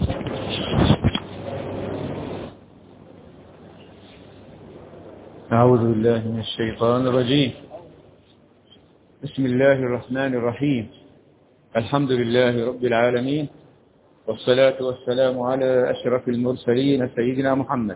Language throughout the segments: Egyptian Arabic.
أعوذ بالله من الشيطان الرجيم بسم الله الرحمن الرحيم الحمد لله رب العالمين والصلاة والسلام على أشرف المرسلين سيدنا محمد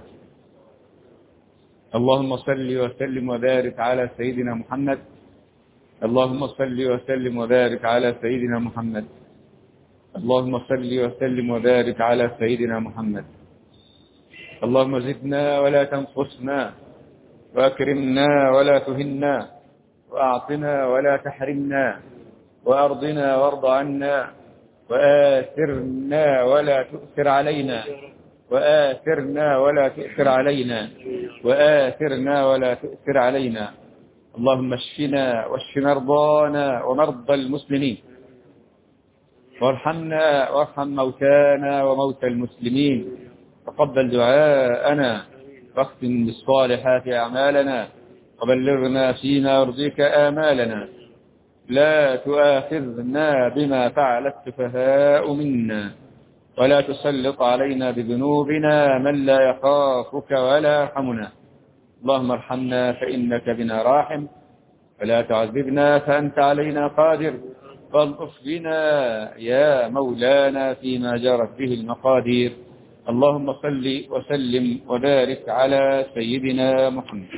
اللهم صل وسلم وبارك على سيدنا محمد اللهم صل وسلم وبارك على سيدنا محمد اللهم صل وسلم وبارك على سيدنا محمد اللهم زدنا ولا تنقصنا وأكرمنا ولا تهنا وأعطنا ولا تحرمنا وأرضنا وارض عنا وآثرنا ولا تؤثر علينا وآثرنا ولا تؤثر علينا وآثرنا ولا تؤثر علينا اللهم اشفنا واشف مرضانا ومرضى المسلمين وارحمنا وارحم موتانا وموتى المسلمين وقبل دعاءنا واختم بالصالحات أعمالنا وبلغنا فيما يرضيك آمالنا لا تؤاخذنا بما فعل السفهاء منا ولا تسلط علينا بذنوبنا من لا يخافك ولا يرحمنا اللهم ارحمنا فإنك بنا راحم ولا تعذبنا فأنت علينا قادر فالطف بنا يا مولانا فيما جرت به المقادير اللهم صل وسلم وبارك على سيدنا محمد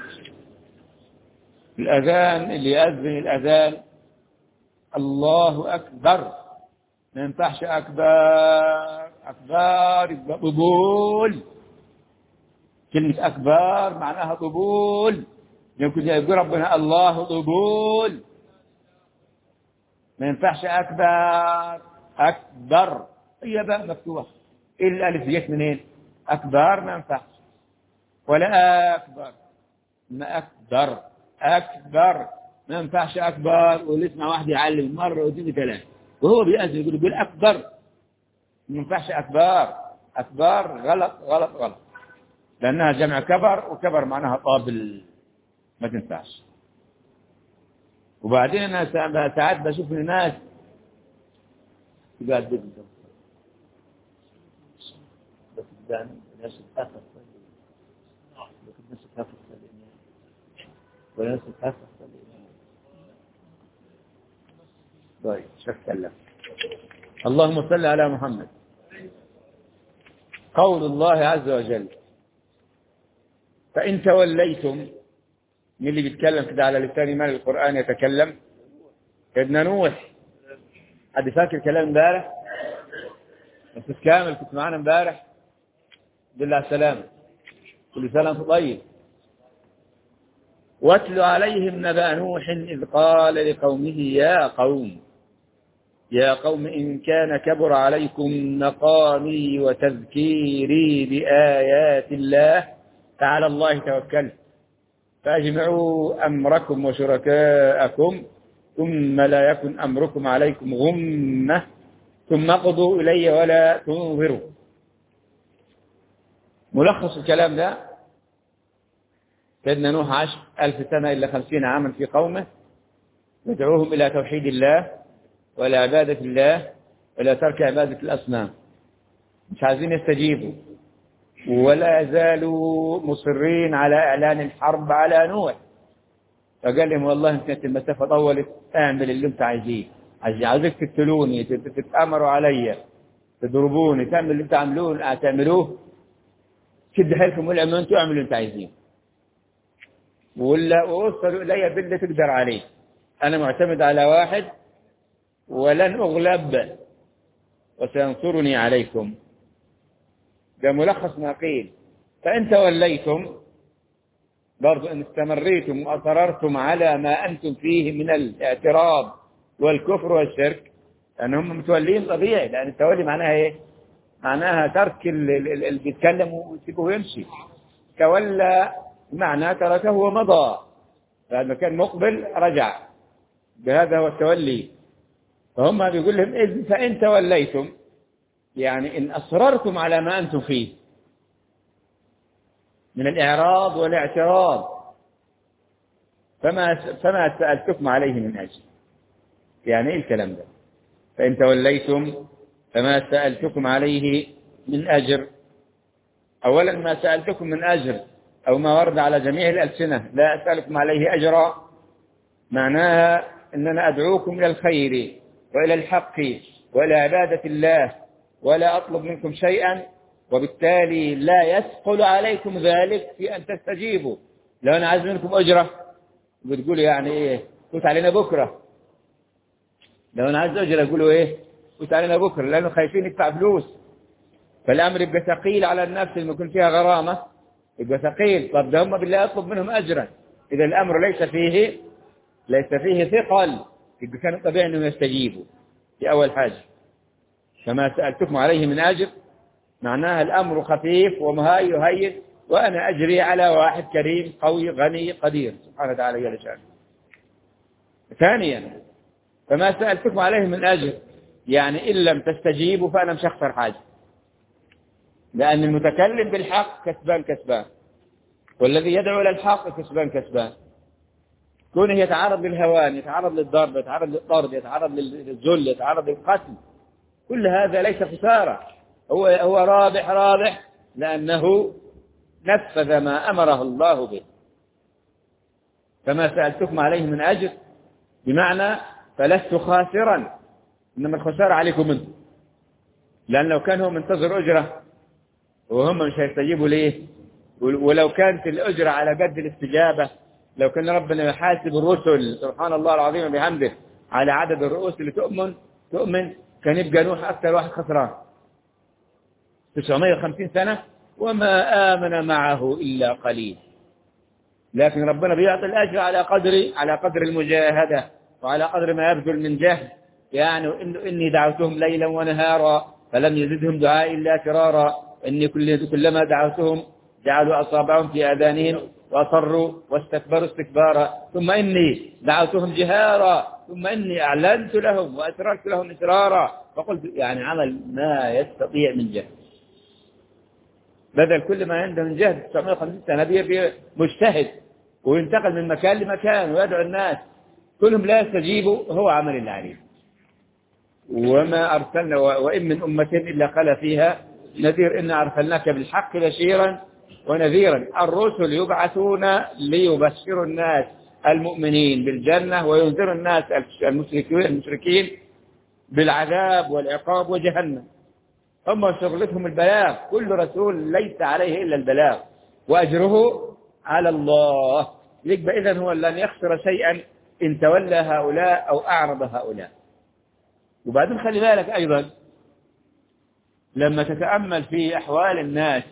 الأذان اللي يأذن الأذان الله أكبر ما ينفعش أكبر أكبر يبقى قبول كلمة أكبر معناها قبول يمكن يقول ربنا الله قبول ما ينفعش أكبر أكبر هي بقى مفتوحة إيه الألف جت منين أكبر ما ينفعش ولا أكبر ما أكبر أكبر ما ينفعش أكبر ولسنا واحد يعلم مرة واثنين ثلاثة وهو بيأذن يقول يقول أكبر ما ينفعش أكبر أكبر غلط غلط غلط لأنها جمع كبر وكبر معناها طابل ما تنفعش وبعدين أنا ساعات بشوف الناس تقعد بس الناس تتأخر الناس تتأخر والناس تتأخر طيب شكرا اللهم صل على محمد قول الله عز وجل فإن توليتم من اللي بيتكلم كده على لسان مال القرآن يتكلم ابن نوح حد فاكر كلام امبارح بس كامل كنت معانا امبارح بالله السلامة كل سنة وانت طيب واتل عليهم نبأ نوح إذ قال لقومه يا قوم يا قوم إن كان كبر عليكم مقامي وتذكيري بآيات الله فعلى الله توكلت فأجمعوا أمركم وشركاءكم ثم لا يكن أمركم عليكم غمة ثم قضوا إلي ولا تنظروا ملخص الكلام ده سيدنا نوح عاش ألف سنة إلا خمسين عاما في قومه يدعوهم إلى توحيد الله وإلى عبادة الله وإلى ترك عبادة الأصنام مش عايزين يستجيبوا ولا يزالوا مصرين على إعلان الحرب على نوح فقال لهم والله إن كانت المسافة طولت اعمل اللي انت عايزيه عايزك تقتلوني تتأمروا علي تضربوني تعمل اللي انت عملوه تعملوه شد حيلكم واعملوا انتوا اعملوا اللي انت عايزين ولا ووصلوا الي باللي تقدر عليه انا معتمد على واحد ولن اغلب وسينصرني عليكم ده ملخص ما قيل فان توليتم برضو ان استمريتم واصررتم على ما انتم فيه من الاعتراض والكفر والشرك لانهم متولين طبيعي لان التولي معناها ايه معناها ترك اللي بيتكلم ويسيبه ويمشي تولى معناه تركه ومضى بعد كان مقبل رجع بهذا هو التولي فهم بيقول لهم إذ فإن توليتم يعني إن أصررتم على ما أنتم فيه من الإعراض والاعتراض فما فما سألتكم عليه من أجل يعني إيه الكلام ده فإن توليتم فما سألتكم عليه من أجر أولا ما سألتكم من أجر أو ما ورد على جميع الألسنة لا أسألكم عليه أجرا معناها أننا أدعوكم إلى الخير وإلى الحق وإلى عبادة الله ولا أطلب منكم شيئا وبالتالي لا يثقل عليكم ذلك في أن تستجيبوا لو أنا عايز منكم أجرة بتقولوا يعني إيه فوت علينا بكرة لو أنا عايز أجرة يقولوا إيه فوت علينا بكرة لأنه خايفين يدفع فلوس فالأمر يبقى ثقيل على النفس اللي يكون فيها غرامة يبقى ثقيل طب ده هم بالله يطلب منهم أجرا إذا الأمر ليس فيه ليس فيه ثقل يبقى كان طبيعي أنهم يستجيبوا دي أول حاجة كما سألتكم عليه من أجر معناها الأمر خفيف ومهاي يهين وأنا أجري على واحد كريم قوي غني قدير سبحانه وتعالى جل شأنه ثانيا فما سألتكم عليه من أجر يعني إن لم تستجيبوا فأنا مش أخسر حاجة لأن المتكلم بالحق كسبان كسبان والذي يدعو إلى الحق كسبان كسبان كونه يتعرض للهوان يتعرض للضرب يتعرض للطرد يتعرض للذل يتعرض للقتل كل هذا ليس خسارة هو هو رابح رابح لأنه نفذ ما أمره الله به فما سألتكم عليه من أجر بمعنى فلست خاسرا إنما الخسارة عليكم منه لأن لو كان هو منتظر أجرة وهم مش هيستجيبوا ليه ولو كانت الأجرة على قد الاستجابة لو كان ربنا يحاسب الرسل سبحان الله العظيم بحمده على عدد الرؤوس اللي تؤمن تؤمن كان يبقى نوح أكثر واحد خسران 950 سنة وما آمن معه إلا قليل لكن ربنا بيعطي الأجر على قدر على قدر المجاهدة وعلى قدر ما يبذل من جهد يعني إنه إني دعوتهم ليلا ونهارا فلم يزدهم دعائي إلا فرارا إني كل كلما دعوتهم جعلوا أصابعهم في آذانهم وأصروا واستكبروا استكبارا ثم إني دعوتهم جهارا ثم إني أعلنت لهم وأسررت لهم إسرارا فقلت يعني عمل ما يستطيع من جهد بدل كل ما عنده من جهد 950 سنة بيه مجتهد وينتقل من مكان لمكان ويدعو الناس كلهم لا يستجيبوا هو عمل اللي عليه وما أرسلنا وإن من أمة إلا خلا فيها نذير إنا أرسلناك بالحق بشيرا ونذيرا الرسل يبعثون ليبشروا الناس المؤمنين بالجنة وينذروا الناس المشركين المشركين بالعذاب والعقاب وجهنم هم شغلتهم البلاغ كل رسول ليس عليه إلا البلاغ وأجره على الله يبقى إذن هو لن يخسر شيئا إن تولى هؤلاء أو أعرض هؤلاء وبعدين خلي بالك أيضا لما تتأمل في أحوال الناس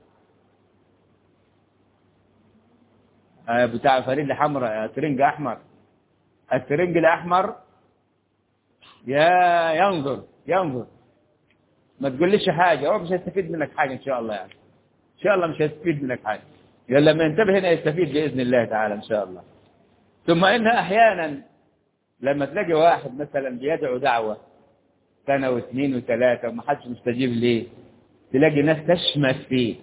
بتاع فريد حمراء ترنج أحمر الترنج الأحمر يا ينظر ينظر ما تقوليش حاجة هو مش هيستفيد منك حاجة إن شاء الله يعني إن شاء الله مش هيستفيد منك حاجة يلا لما ينتبه هنا يستفيد بإذن الله تعالى إن شاء الله ثم إن أحيانا لما تلاقي واحد مثلا بيدعو دعوة سنة واثنين وثلاثة وما حدش مستجيب ليه تلاقي ناس تشمت فيه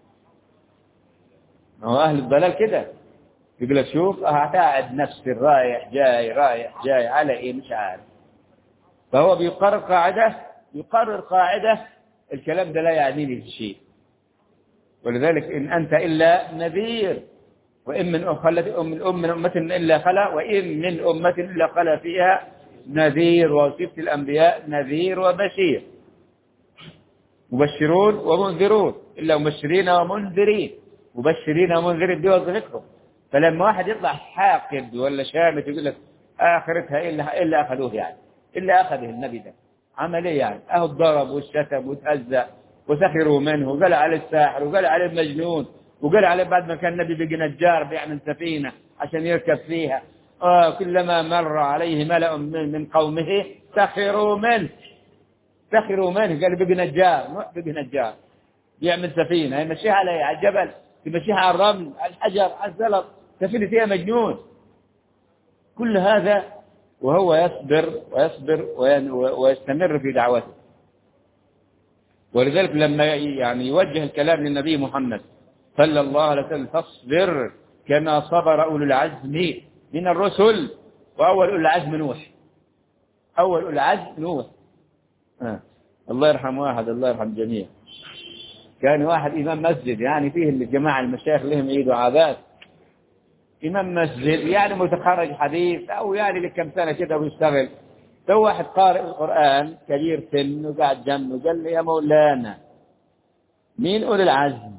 هو أهل الضلال كده يقول لك شوف هتقعد نفسي رايح جاي رايح جاي على إيه مش عارف فهو بيقرر قاعدة يقرر قاعدة الكلام ده لا يعنيني في شيء ولذلك إن أنت إلا نذير وإن من خلت أم من أم من أمة إلا خلا وإن من أمة إلا خلا فيها نذير وصفت الأنبياء نذير وبشير مبشرون ومنذرون إلا مبشرين ومنذرين مبشرين ومنذرين دي وظيفتهم فلما واحد يطلع حاقد ولا شامت يقول لك آخرتها إلا إلا أخذوه يعني إلا أخذه النبي ده عمل إيه يعني أهو الضرب والشتم وتهزأ وسخروا منه وقال عليه الساحر وقال عليه مجنون وقال عليه بعد ما كان النبي بيجي نجار بيعمل سفينة عشان يركب فيها آه كلما مر عليه ملأ من, من قومه سخروا منه سخروا منه قال بيجي نجار نوح بيجي نجار يعمل سفينة يمشيها على على الجبل يمشيها على الرمل على الحجر على الزلط سفينة فيها مجنون كل هذا وهو يصبر ويصبر ويستمر في دعوته ولذلك لما يعني يوجه الكلام للنبي محمد صلى الله عليه وسلم فاصبر كما صبر أولو العزم من الرسل وأول أولو العزم نوح أول أولو العزم نوح آه. الله يرحم واحد الله يرحم جميع كان واحد إمام مسجد يعني فيه الجماعة المشايخ لهم عيد وعادات إمام مسجد يعني متخرج حديث أو يعني لكم سنة كده ويشتغل تو واحد قارئ القرآن كبير سن وقاعد جنبه قال لي يا مولانا مين أولي العزم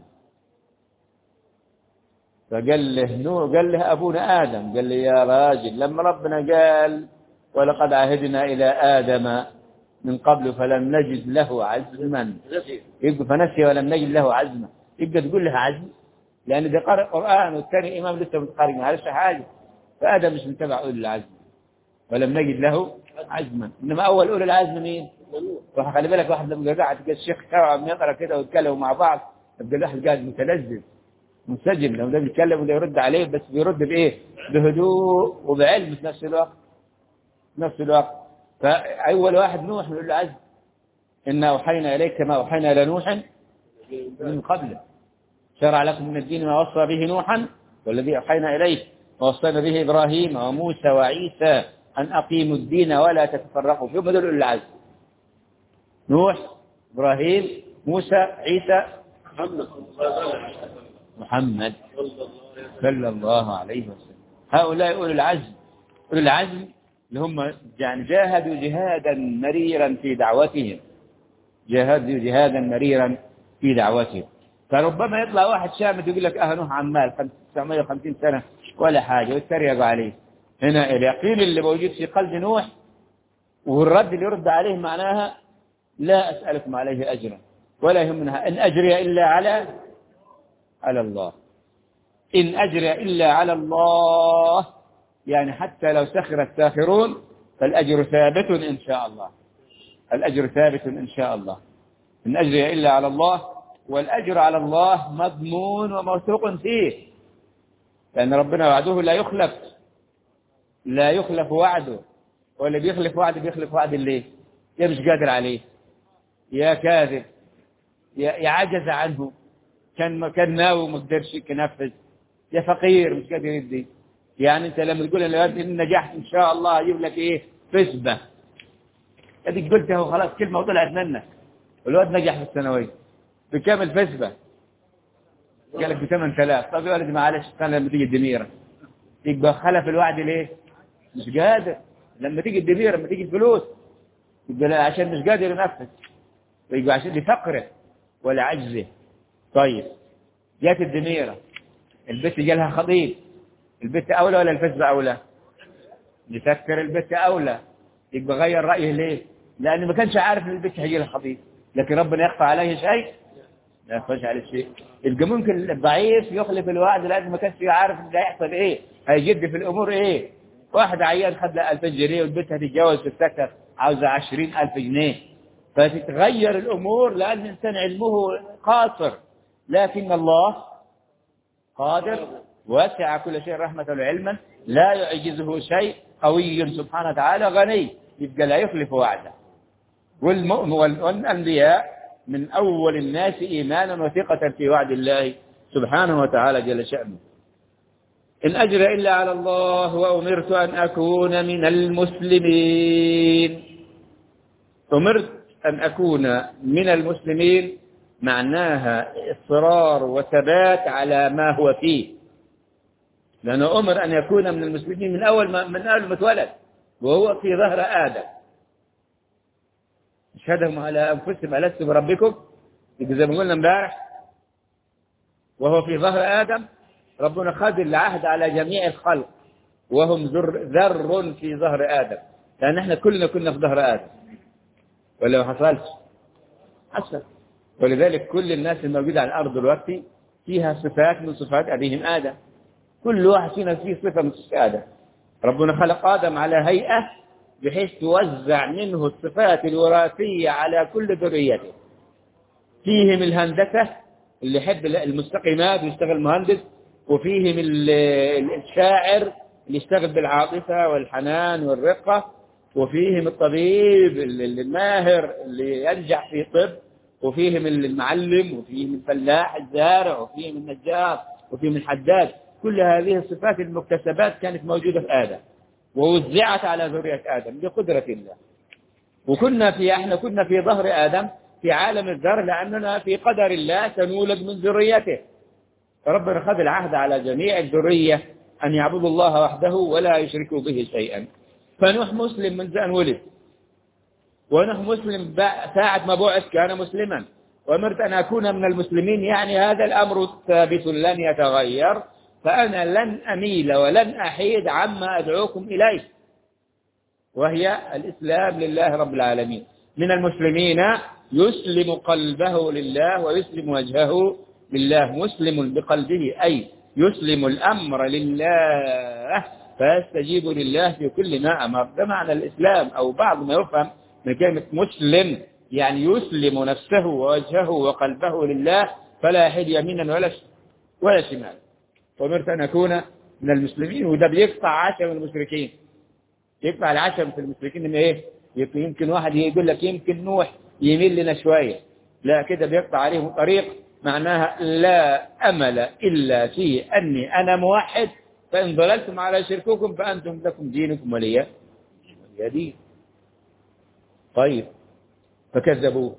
فقال له نو قال له أبونا آدم قال لي يا راجل لما ربنا قال ولقد عهدنا إلى آدم من قبل فلم نجد له عزما يبقى فنسي ولم نجد له عزما يبقى تقول له عزم لأن ده قارئ قرآن والثاني إمام لسه متخرج ما عرفش حاجة فآدم مش متبع أولي العزم ولم نجد له عزما إنما أول أولي العزم مين؟ فخلي بالك واحد لما قاعد كده الشيخ توعم يقرا كده ويتكلموا مع بعض يبقى الواحد قاعد متلذذ منسجم لو ده بيتكلم وده يرد عليه بس بيرد بايه؟ بهدوء وبعلم في نفس الوقت في نفس الوقت فأول واحد نوح يقول له عز إنا أوحينا إليك كما أوحينا إلى نوح من قبل شرع لكم من الدين ما وصى به نوحا والذي أوحينا إليه ووصينا به إبراهيم وموسى وعيسى أن أقيموا الدين ولا تتفرقوا فيه بدل العز نوح إبراهيم موسى عيسى محمد صلى الله عليه وسلم هؤلاء أولي العزم أولي العزم اللي هم يعني جاهدوا جهادا مريرا في دعوتهم جاهدوا جهادا مريرا في دعوتهم فربما يطلع واحد شامت يقول لك اه نوح عمال 950 سنة ولا حاجة ويتريقوا عليه هنا اليقين اللي موجود في قلب نوح والرد اللي يرد عليه معناها لا أسألكم عليه أجرا ولا يهمنا إن أجري إلا على على الله إن أجري إلا على الله يعني حتى لو سخر الساخرون فالأجر ثابت إن شاء الله الأجر ثابت إن شاء الله إن أجري إلا على الله والأجر على الله مضمون وموثوق فيه لأن ربنا وعده لا يخلف لا يخلف وعده واللي بيخلف وعده بيخلف وعد الليل يا مش قادر عليه يا كاذب يا يا عجز عنه كان كان ناوي وما قدرش ينفذ يا فقير مش قادر يدي يعني انت لما تقول للولد ان نجحت ان شاء الله اجيب لك ايه فسبه اديك قلتها وخلاص كلمه وطلعت منك الواد نجح في الثانويه بكام الفسبه قال لك ب 8000 طب يا ولدي معلش استنى لما تيجي الدميره يبقى خلف الوعد ليه؟ مش قادر لما تيجي الدميره لما تيجي الفلوس يبقى لا عشان مش قادر ينفذ ويبقى عشان لفقره ولا عجزه طيب جات الدميره البت جالها خطيب البت اولى ولا الفسبه اولى؟ يفكر البت اولى يبقى غير رايه ليه؟ لانه ما كانش عارف ان البت هيجي لها خطيب لكن ربنا يخفى عليه شيء لا يخفاش عليه شيء يبقى ممكن الضعيف يخلف الوعد لانه ما كانش عارف ان هيحصل ايه هيجد في الامور ايه واحد عيان خد لها 2000 جنيه والبنت هتتجوز في السكر عاوزه 20000 جنيه فتتغير الامور لان الانسان علمه قاصر لكن الله قادر واسع كل شيء رحمة وعلما لا يعجزه شيء قوي سبحانه وتعالى غني يبقى لا يخلف وعده والمؤمن والأنبياء من أول الناس إيمانا وثقة في وعد الله سبحانه وتعالى جل شأنه إن أجر إلا على الله وأمرت أن أكون من المسلمين أمرت أن أكون من المسلمين معناها إصرار وثبات على ما هو فيه لأنه أمر أن يكون من المسلمين من أول ما من أول ما اتولد وهو في ظهر آدم اشهدهم على أنفسهم ألست بربكم زي ما قلنا امبارح وهو في ظهر آدم ربنا خذ العهد على جميع الخلق وهم ذر, ذر في ظهر آدم لأن احنا كلنا كنا في ظهر آدم ولا ما حصلش حصل ولذلك كل الناس الموجودة على الأرض دلوقتي فيها صفات من صفات أبيهم آدم كل واحد فينا فيه صفة من صفات آدم ربنا خلق آدم على هيئة بحيث توزع منه الصفات الوراثية على كل ذريته فيهم الهندسة اللي يحب المستقيمات ويشتغل مهندس وفيهم الشاعر اللي يشتغل بالعاطفة والحنان والرقة وفيهم الطبيب الماهر اللي ينجح في طب وفيهم المعلم وفيهم الفلاح الزارع وفيهم النجار وفيهم الحداد كل هذه الصفات المكتسبات كانت موجودة في آدم ووزعت على ذرية آدم بقدرة الله وكنا في احنا كنا في ظهر آدم في عالم الذر لأننا في قدر الله سنولد من ذريته فربنا خذ العهد على جميع الذرية أن يعبدوا الله وحده ولا يشركوا به شيئا فنوح مسلم منذ أن ولد ونوح مسلم ساعة ما بعث كان مسلما وأمرت أن أكون من المسلمين يعني هذا الأمر ثابت لن يتغير فأنا لن أميل ولن أحيد عما أدعوكم إليه وهي الإسلام لله رب العالمين من المسلمين يسلم قلبه لله ويسلم وجهه لله مسلم بقلبه أي يسلم الأمر لله فيستجيب لله في كل ما أمر ده معنى الإسلام أو بعض ما يفهم من كلمة مسلم يعني يسلم نفسه ووجهه وقلبه لله فلا يحيد يمينا ولا ولا شمال وأمرت أن أكون من المسلمين وده بيقطع عشم المشركين يقطع العشم في المشركين إن إيه يمكن واحد يقول لك يمكن نوح يميل لنا شوية لا كده بيقطع عليهم طريق معناها لا أمل إلا في أني أنا موحد فإن ضللتم على شرككم فأنتم لكم دينكم ولي ولي دين طيب فكذبوه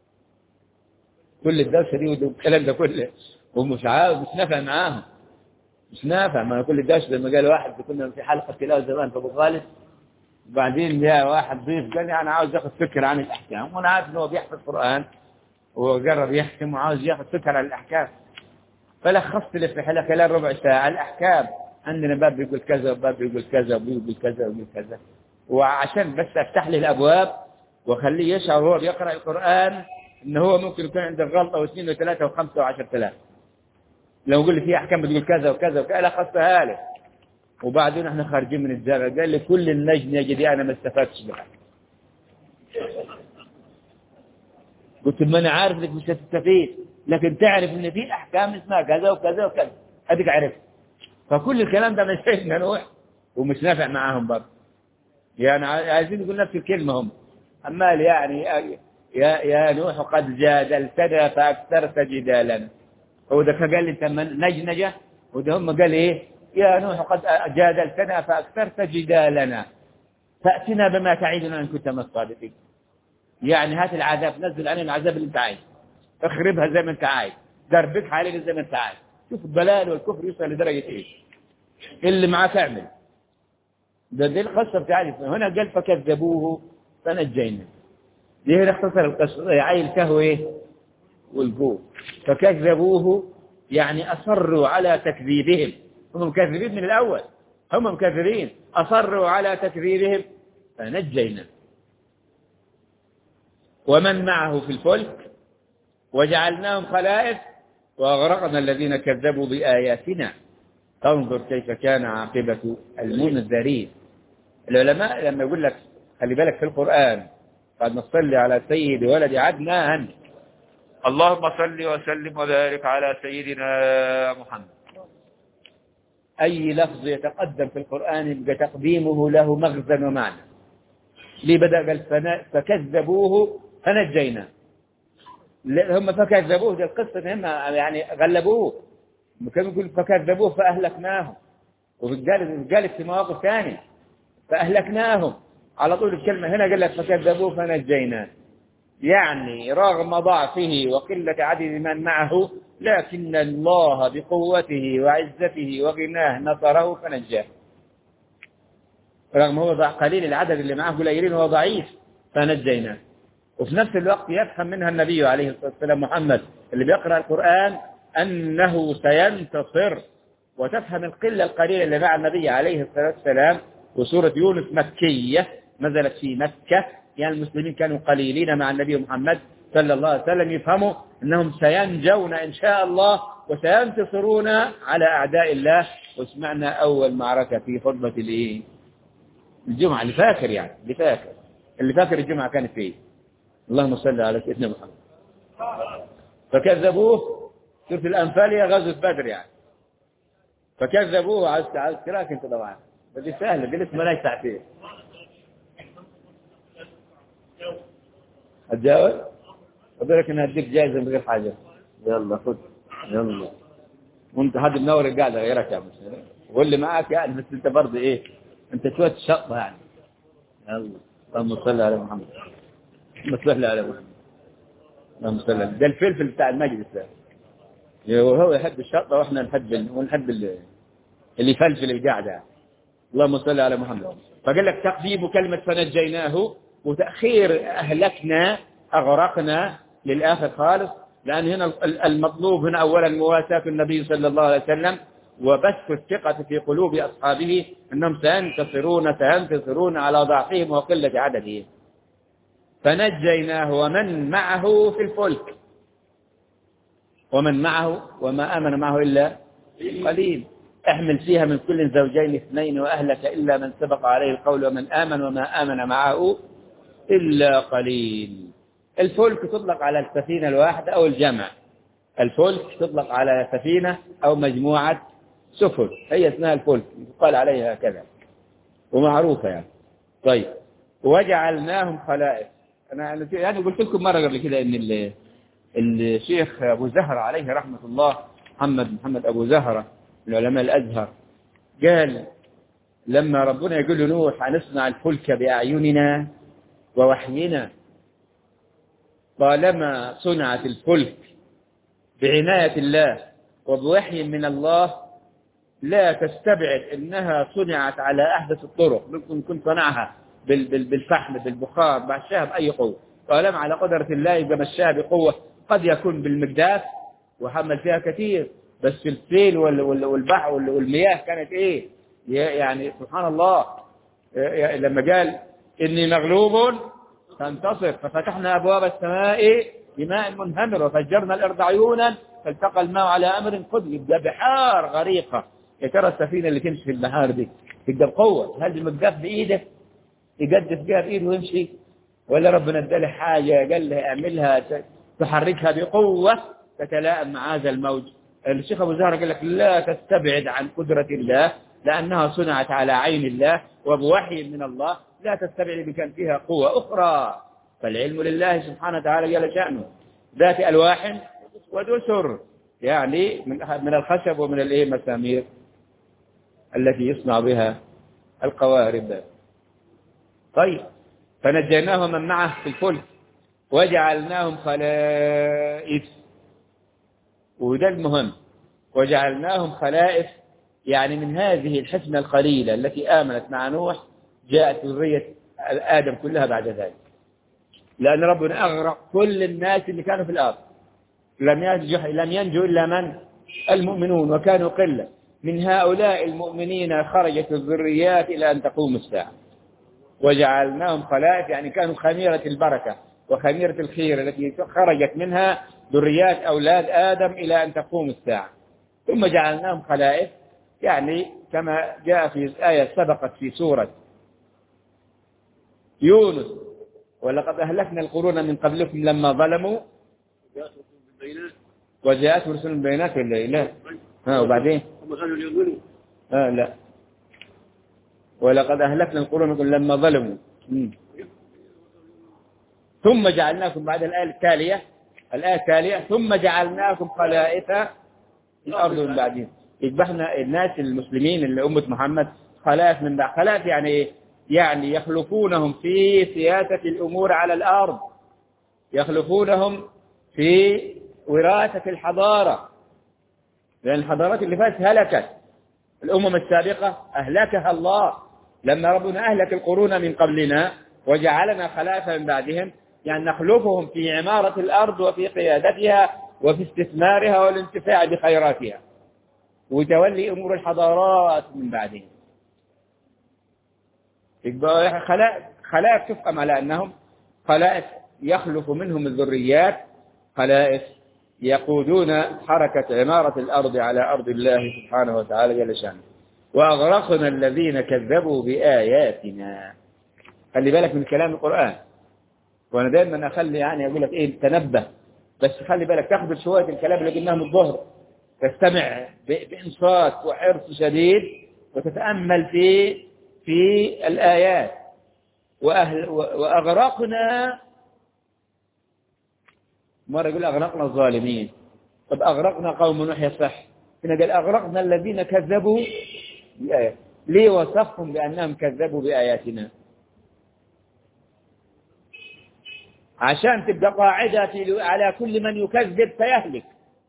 كل الدوشة دي والكلام ده كله ومش عاوز مش نافع معاهم مش نافع ما كل الدوشة لما قال واحد كنا في حلقة تلاوة زمان في أبو خالد وبعدين جاء واحد ضيف قال لي أنا عاوز آخذ فكرة عن الأحكام وأنا عارف إنه هو بيحفظ قرآن وقرب يحكم وعاوز ياخذ فكرة عن الأحكام فلخصت له في حلقة خلال ربع ساعة الأحكام عندنا باب بيقول كذا وباب بيقول كذا وبيقول كذا وبيقول كذا وعشان بس أفتح له الأبواب وخليه يشعر وهو بيقرأ القرآن إن هو ممكن يكون عنده غلطة واثنين وثلاثة وخمسة وعشرة آلاف لو قل لي في أحكام بتقول كذا وكذا وكذا لخصتها له وبعدين احنا خارجين من الجامعة قال لي كل النجم يا جدي أنا ما استفدتش بها قلت ما أنا عارف إنك مش هتستفيد لكن تعرف إن في أحكام اسمها كذا وكذا وكذا أديك عرفت فكل الكلام ده مش سيدنا نوح ومش نافع معاهم برضه يعني عايزين يقول نفس الكلمة هم أمال يعني يا يا نوح قد جادلتنا فأكثرت جدالنا هو ده قال لي أنت نجنجة وده هم قال إيه يا نوح قد جادلتنا فأكثرت جدالنا فأتنا بما تعيدنا إن كنت من الصادقين يعني هات العذاب نزل علينا العذاب اللي أنت عايز اخربها زي ما أنت عايز دربكها علينا زي ما أنت عايز شوف الضلال والكفر يوصل لدرجة إيه اللي معاه اعمل ده دي القصة بتاعتي هنا قال فكذبوه فنجينا دي هنا اختصر القصة يعني الكهو ايه والجو فكذبوه يعني أصروا على تكذيبهم هم مكذبين من الأول هم مكذبين أصروا على تكذيبهم فنجينا ومن معه في الفلك وجعلناهم خلائف وأغرقنا الذين كذبوا بآياتنا انظر كيف كان عاقبة المنذرين العلماء لما يقول لك خلي بالك في القرآن قد نصلي على سيد ولد عدنان اللهم صل وسلم وبارك على سيدنا محمد أي لفظ يتقدم في القرآن يبقى تقديمه له مغزى ومعنى ليه بدأ قال فكذبوه فنجينا هم فكذبوه دي القصة هم يعني غلبوه كانوا يقول فكذبوه فأهلكناهم وقال قال في مواقف ثانية فأهلكناهم على طول الكلمة هنا قال لك فكذبوه فنجيناه يعني رغم ضعفه وقلة عدد من معه لكن الله بقوته وعزته وغناه نصره فنجاه رغم هو قليل العدد اللي معه قليلين هو ضعيف فنجيناه وفي نفس الوقت يفهم منها النبي عليه الصلاة والسلام محمد اللي بيقرأ القرآن أنه سينتصر وتفهم القلة القليلة اللي مع النبي عليه الصلاة والسلام وسورة يونس مكية نزلت في مكة يعني المسلمين كانوا قليلين مع النبي محمد صلى الله عليه وسلم يفهموا أنهم سينجون إن شاء الله وسينتصرون على أعداء الله وسمعنا أول معركة في خطبة الإيه؟ الجمعة اللي فاكر يعني اللي فاكر اللي فاكر الجمعة كانت فيه اللهم صل على سيدنا محمد فكذبوه شوف الأنفال هي غزوة بدر يعني فكذبوه عايز عايز كراك انت طبعا بدي سهلة دي لسه ملاش تعتير اتجاوز اقول لك انا هديك جايزة من غير حاجة يلا خد يلا وانت حد منور القعدة غيرك يا واللي معاك يعني بس انت برضه ايه انت شوية شطة يعني يلا اللهم صل على محمد اللهم صل على محمد اللهم صل على ده الفلفل بتاع المجلس ده وهو يحب الشطة واحنا نحب ال... ونحب ال... اللي يفلفل القعدة اللهم صل على محمد فقال لك تقديم كلمة فنجيناه وتأخير أهلكنا أغرقنا للآخر خالص لأن هنا المطلوب هنا أولا مواساة النبي صلى الله عليه وسلم وبث الثقة في قلوب أصحابه أنهم سينتصرون سينتصرون على ضعفهم وقلة عددهم فنجيناه ومن معه في الفلك ومن معه وما آمن معه إلا قليل احمل فيها من كل زوجين اثنين وأهلك إلا من سبق عليه القول ومن آمن وما آمن معه إلا قليل الفلك تطلق على السفينة الواحدة أو الجمع الفلك تطلق على سفينة أو مجموعة سفن هي اسمها الفلك يقال عليها كذا ومعروفة يعني طيب وجعلناهم خلائف أنا يعني قلت لكم مرة قبل كده إن ال- الشيخ أبو زهرة عليه رحمة الله محمد محمد أبو زهرة من علماء الأزهر قال لما ربنا يقول له نوح هنصنع الفلك بأعيننا ووحينا طالما صنعت الفلك بعناية الله وبوحي من الله لا تستبعد انها صنعت على احدث الطرق ممكن يكون صنعها بال- بال- بالفحم بالبخار مشاها باي قوه طالما على قدره الله يبقى مشاها بقوه قد يكون بالمقداس وحمل فيها كثير بس السيل وال- وال- والبحر وال- والمياه كانت ايه يعني سبحان الله إيه لما قال اني مغلوب فانتصر ففتحنا ابواب السماء بماء منهمر وفجرنا الارض عيونا فالتقى الماء على امر قدر يبقى بحار غريقه يا ترى السفينه اللي تمشي في البحار دي تبقى بقوه هل المقداف بايده يقدف بها بايده ويمشي ولا ربنا اداله حاجه قال له اعملها ت- تحركها بقوه تتلائم مع هذا الموج الشيخ ابو زهره قال لك لا تستبعد عن قدره الله لانها صنعت على عين الله وبوحي من الله لا تستبعد بكان فيها قوه اخرى فالعلم لله سبحانه وتعالى جل شانه ذات الواح ودسر يعني من من الخشب ومن الايه مسامير التي يصنع بها القوارب طيب فنجيناه من معه في الفلك وجعلناهم خلائف وده المهم وجعلناهم خلائف يعني من هذه الحسنة القليلة التي آمنت مع نوح جاءت ذرية آدم كلها بعد ذلك لأن ربنا أغرق كل الناس اللي كانوا في الأرض لم ينجو لم ينجو إلا من المؤمنون وكانوا قلة من هؤلاء المؤمنين خرجت الذريات إلى أن تقوم الساعة وجعلناهم خلائف يعني كانوا خميرة البركة وخميرة الخير التي خرجت منها ذريات أولاد آدم إلى أن تقوم الساعة ثم جعلناهم خلائف يعني كما جاء في آية سبقت في سورة يونس ولقد أهلكنا القرون من قبلكم لما ظلموا وجاءت رسل البينات ولا لا ها وبعدين هم كانوا يظلموا آه لا ولقد أهلكنا القرون من قبل لما ظلموا مم. ثم جعلناكم بعد الآية التالية الآية التالية ثم جعلناكم خلائف في الأرض من بعدهم يذبحنا الناس المسلمين اللي أمة محمد خلائف من بعد خلائف يعني إيه؟ يعني يخلفونهم في سياسة الأمور على الأرض يخلفونهم في وراثة الحضارة لأن الحضارات اللي فاتت هلكت الأمم السابقة أهلكها الله لما ربنا أهلك القرون من قبلنا وجعلنا خلائف من بعدهم يعني نخلفهم في عمارة الأرض وفي قيادتها وفي استثمارها والانتفاع بخيراتها وتولي أمور الحضارات من بعدهم يبقى خلائف خلائف تفهم على أنهم خلائف يخلف منهم الذريات خلائف يقودون حركة عمارة الأرض على أرض الله سبحانه وتعالى جل شأنه وأغرقنا الذين كذبوا بآياتنا خلي بالك من كلام القرآن وأنا دائما أخلي يعني أقول لك إيه تنبه بس خلي بالك تاخذ شوية الكلام اللي قلناه من الظهر تستمع ب- بإنصات وحرص شديد وتتأمل في في الآيات وأهل وأغرقنا مرة يقول أغرقنا الظالمين طب أغرقنا قوم نوح يصح هنا قال أغرقنا الذين كذبوا بآيات ليه وصفهم بأنهم كذبوا بآياتنا عشان تبقى قاعدة في على كل من يكذب فيهلك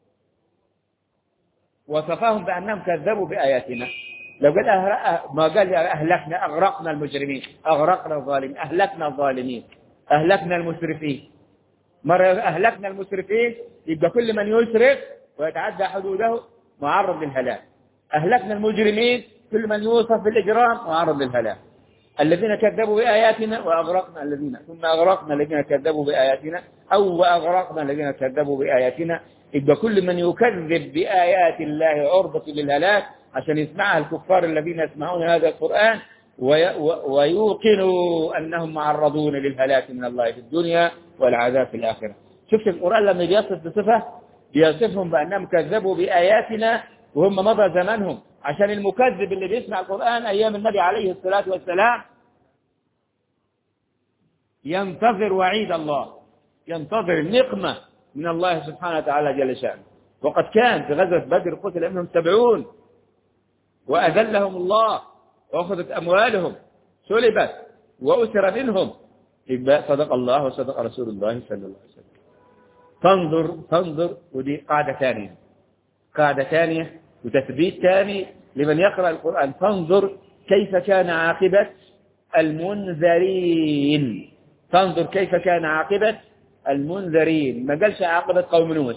وصفهم بأنهم كذبوا بآياتنا لو قال أهر... ما قال أهلكنا أغرقنا المجرمين أغرقنا الظالمين أهلكنا الظالمين أهلكنا المسرفين مرة أهلكنا المسرفين يبقى كل من يسرف ويتعدى حدوده معرض للهلاك أهلكنا المجرمين كل من يوصف بالإجرام معرض للهلاك الذين كذبوا بآياتنا وأغرقنا الذين ثم أغرقنا الذين كذبوا بآياتنا أو وأغرقنا الذين كذبوا بآياتنا يبقى كل من يكذب بآيات الله عرضة للهلاك عشان يسمعها الكفار الذين يسمعون هذا القرآن ويوقنوا أنهم معرضون للهلاك من الله في الدنيا والعذاب في الآخرة شفت القرآن لما بيصف بصفة بيصفهم بأنهم كذبوا بآياتنا وهم مضى زمانهم عشان المكذب اللي بيسمع القرآن أيام النبي عليه الصلاة والسلام ينتظر وعيد الله ينتظر النقمة من الله سبحانه وتعالى جل شأنه وقد كان في غزوة بدر قتل منهم سبعون وأذلهم الله وأخذت أموالهم سلبت وأسر منهم يبقى صدق الله وصدق رسول الله صلى الله عليه وسلم تنظر تنظر ودي قاعدة ثانية قاعدة ثانية وتثبيت ثاني لمن يقرأ القرآن تنظر كيف كان عاقبة المنذرين تنظر كيف كان عاقبة المنذرين ما قالش عاقبة قوم نوح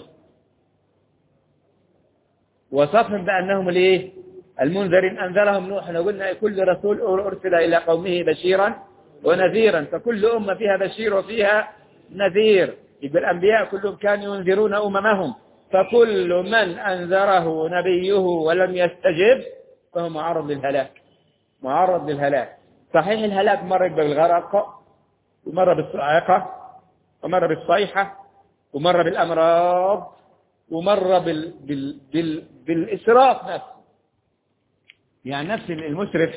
وصفهم بأنهم الايه المنذرين أنذرهم نوح وقلنا كل رسول أرسل إلى قومه بشيرا ونذيرا فكل أمة فيها بشير وفيها نذير يبقى الأنبياء كلهم كانوا ينذرون أممهم فكل من أنذره نبيه ولم يستجب فهو معرض للهلاك معرض للهلاك صحيح الهلاك مرة بالغرق ومرة بالصاعقة ومرة بالصيحة ومرة بالأمراض ومرة بال... بال... بال... بالإسراف نفسه يعني نفس المسرف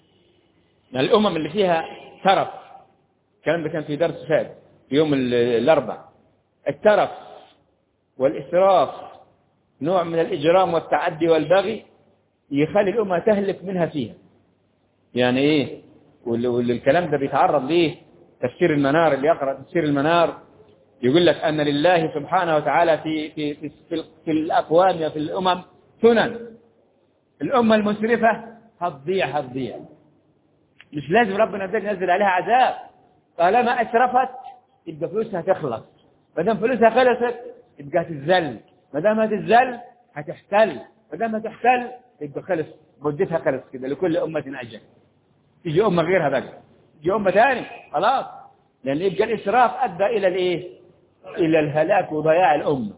الأمم اللي فيها ترف الكلام ده كان في درس فات يوم الأربع الترف والإسراف نوع من الإجرام والتعدي والبغي يخلي الأمة تهلك منها فيها يعني إيه والكلام ده بيتعرض ليه تفسير المنار اللي يقرأ تفسير المنار يقول لك أن لله سبحانه وتعالى في في في, في, في الأقوام وفي الأمم سنن الأمة المسرفة هتضيع هتضيع مش لازم ربنا ينزل عليها عذاب طالما أسرفت يبقى فلوسها تخلص ما دام فلوسها خلصت يبقى هتتذل ما دام هتتذل هتحتل ما دام هتحتل يبقى خلص مدتها خلص كده لكل أمة أجل تيجي أمة غيرها بقى تيجي أمة ثاني خلاص لأن يبقى الإسراف أدى إلى الإيه؟ إلى الهلاك وضياع الأمة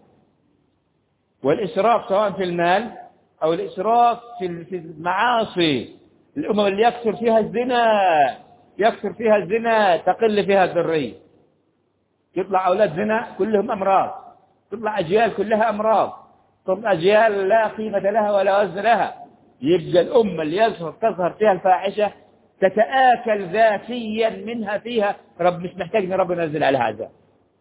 والإسراف سواء في المال أو الإسراف في المعاصي الأمم اللي يكثر فيها الزنا يكثر فيها الزنا تقل فيها الذرية يطلع أولاد زنا كلهم أمراض تطلع أجيال كلها أمراض تطلع أجيال لا قيمة لها ولا وزن لها يبقى الأمة اللي يظهر تظهر فيها الفاحشة تتآكل ذاتيا منها فيها رب مش محتاج ان رب ينزل عليها عذاب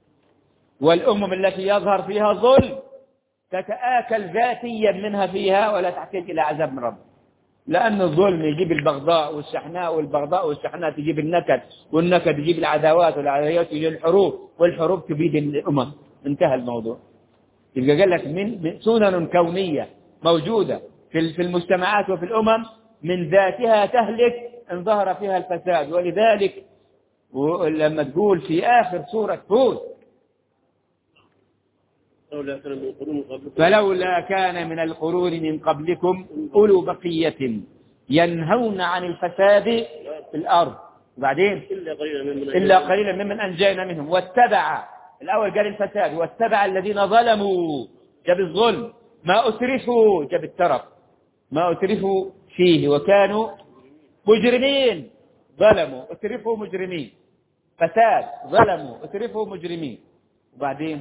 والأمم التي يظهر فيها ظلم تتآكل ذاتيا منها فيها ولا تحتاج إلى عذاب من رب لأن الظلم يجيب البغضاء والشحناء والبغضاء والشحناء تجيب النكد والنكد يجيب العداوات والعداوات تجيب الحروب والحروب تبيد الأمم انتهى الموضوع يبقى قال لك من سنن كونية موجودة في في المجتمعات وفي الأمم من ذاتها تهلك إن ظهر فيها الفساد ولذلك لما تقول في آخر سورة هود فلولا كان من القرون من قبلكم أولو بقية ينهون عن الفساد في الأرض وبعدين إلا قليلا ممن إلا قليلا ممن أنجينا منهم واتبع الأول قال الفساد واتبع الذين ظلموا جاب الظلم ما أسرفوا جاب الترف ما أسرفوا فيه وكانوا مجرمين ظلموا أسرفوا مجرمين فساد ظلموا أسرفوا مجرمين وبعدين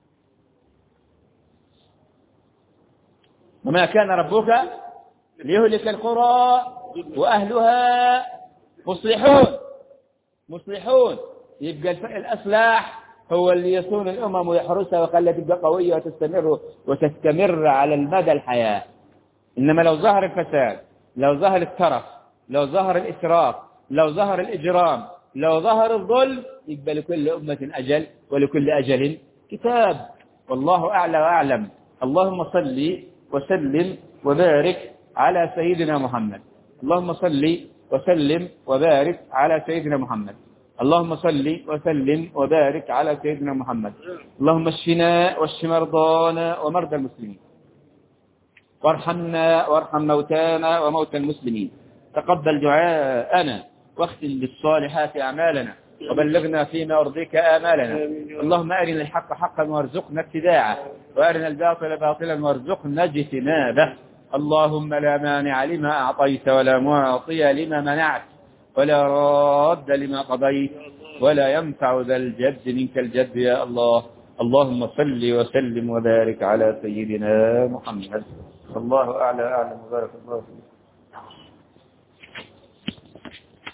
وما كان ربك ليهلك القرى وأهلها مصلحون مصلحون يبقى الأصلاح هو اللي يصون الأمم ويحرسها ويخليها تبقى قوية وتستمر وتستمر على المدى الحياة إنما لو ظهر الفساد لو ظهر الترف لو ظهر الإسراف لو ظهر الإجرام لو ظهر الظلم يبقى لكل أمة أجل ولكل أجل كتاب والله أعلى وأعلم اللهم صل وسلم وبارك على سيدنا محمد اللهم صل وسلم وبارك على سيدنا محمد اللهم صل وسلم وبارك على سيدنا محمد اللهم اشفنا واشف مرضانا ومرضى المسلمين وارحمنا وارحم موتانا وموتى المسلمين تقبل دعاءنا واختم بالصالحات أعمالنا وبلغنا فيما أرضيك آمالنا اللهم أرنا الحق حقا وارزقنا اتباعه وأرنا الباطل باطلا وارزقنا اجتنابه اللهم لا مانع لما أعطيت ولا معطي لما منعت ولا راد لما قضيت ولا ينفع ذا الجد منك الجد يا الله اللهم صل وسلم وبارك على سيدنا محمد الله أعلى أعلم وبارك الله فيك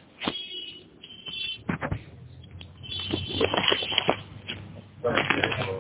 Thank you.